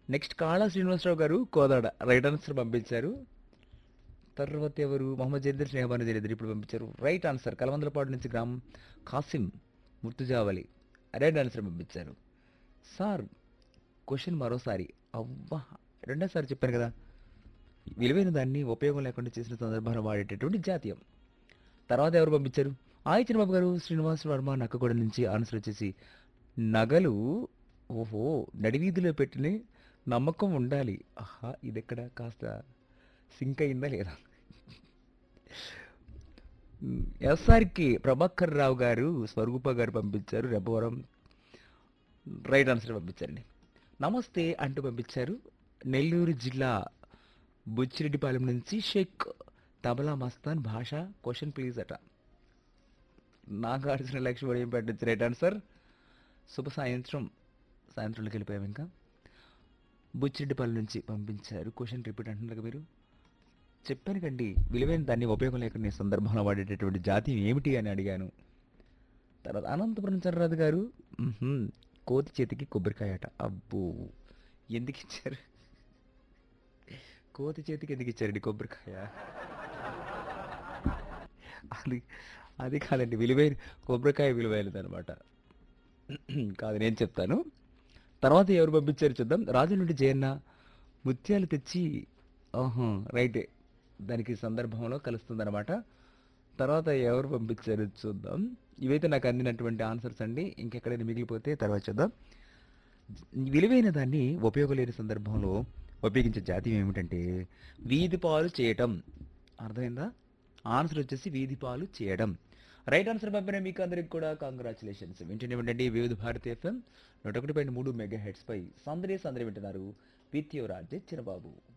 next కాళా Srinivasarao గారు Kodad right answer పంపించారు తర్వాత ఎవరు మొహమ్మద్ జరీదర్ స్నేహబాను జరీదర్ ఇప్పుడు పంపించారు రైట్ ఆన్సర్ కలవందలపాడు నుంచి గ్రామం కాసిం ముర్తుజావలి రైట్ ఆన్సర్ పంపించారు సార్ క్వశ్చన్ మరోసారి అవ్వా రెండోసారి చెప్పాను కదా విలువైన దాన్ని ఉపయోగం లేకుండా చేసిన సందర్భాన్ని వాడేటటువంటి జాతీయం తర్వాత ఎవరు పంపించారు ఆయి చిన్నబాబు గారు శ్రీనివాస్ వర్మ నక్కగూడ నుంచి ఆన్సర్ వచ్చేసి నగలు ఓహో నడివీధిలో పెట్టిన నమ్మకం ఉండాలి ఆహా ఇది ఎక్కడ కాస్త సింక్ అయిందా లేదా ఎస్ఆర్కి ప్రభాకర్ రావు గారు స్వరూప గారు పంపించారు రెబ్బవరం రైట్ ఆన్సర్ పంపించారండి నమస్తే అంటూ పంపించారు నెల్లూరు జిల్లా బుచ్చిరెడ్డిపాలెం నుంచి షేక్ తబలా మస్తాన్ భాష క్వశ్చన్ ప్లీజ్ అట నాగార్జున లక్ష్మణ్ ఏం పెట్టచ్చు రైట్ ఆన్సర్ శుభ సాయంత్రం సాయంత్రంలోకి వెళ్ళిపోయాం ఇంకా బుచ్చిరెడ్డిపాలెం నుంచి పంపించారు క్వశ్చన్ రిపీట్ అంటున్నారు మీరు చెప్పాను కండి విలువైన దాన్ని ఉపయోగం లేకుండా ఈ సందర్భంలో వాడేటటువంటి జాతీయం ఏమిటి అని అడిగాను తర్వాత అనంతపురం చర్రాజు గారు "మ్హూ, కోతి చేతికి కొబ్బరికాయ అట అబ్బో ఎందుకు ఇచ్చారు కోతి చేతికి ఎందుకు ఇచ్చారండి కొబ్బరికాయ అది అది కాదండి విలువైన కొబ్బరికాయ విలువైనది అనమాట కాదు నేను చెప్తాను తర్వాత ఎవరు పంపించారు చూద్దాం రాజు నుండి జయన్న ముత్యాలు తెచ్చి ఆహా రైటే దానికి సందర్భంలో కలుస్తుందన్నమాట తర్వాత ఎవరు పంపించారు చూద్దాం ఇవైతే నాకు అందినటువంటి ఆన్సర్స్ అండి ఇంకెక్కడైనా మిగిలిపోతే తర్వాత చూద్దాం విలువైన దాన్ని ఉపయోగం లేని సందర్భంలో ఉపయోగించే జాతీయం ఏమిటంటే వీధి పాలు చేయటం అర్థమైందా ఆన్సర్ వచ్చేసి వీధి పాలు చేయడం రైట్ ఆన్సర్ పంపిన మీకు అందరికి కూడా కంగ్రాచులేషన్స్ వింటూనే ఉండండి వివిధ భారతి ఎఫ్ఎం నూట ఒకటి పాయింట్ మూడు మెగా హెడ్స్ పై సందడి సందడి వింటున్నారు విత్ యువరాజ్ చిరబాబు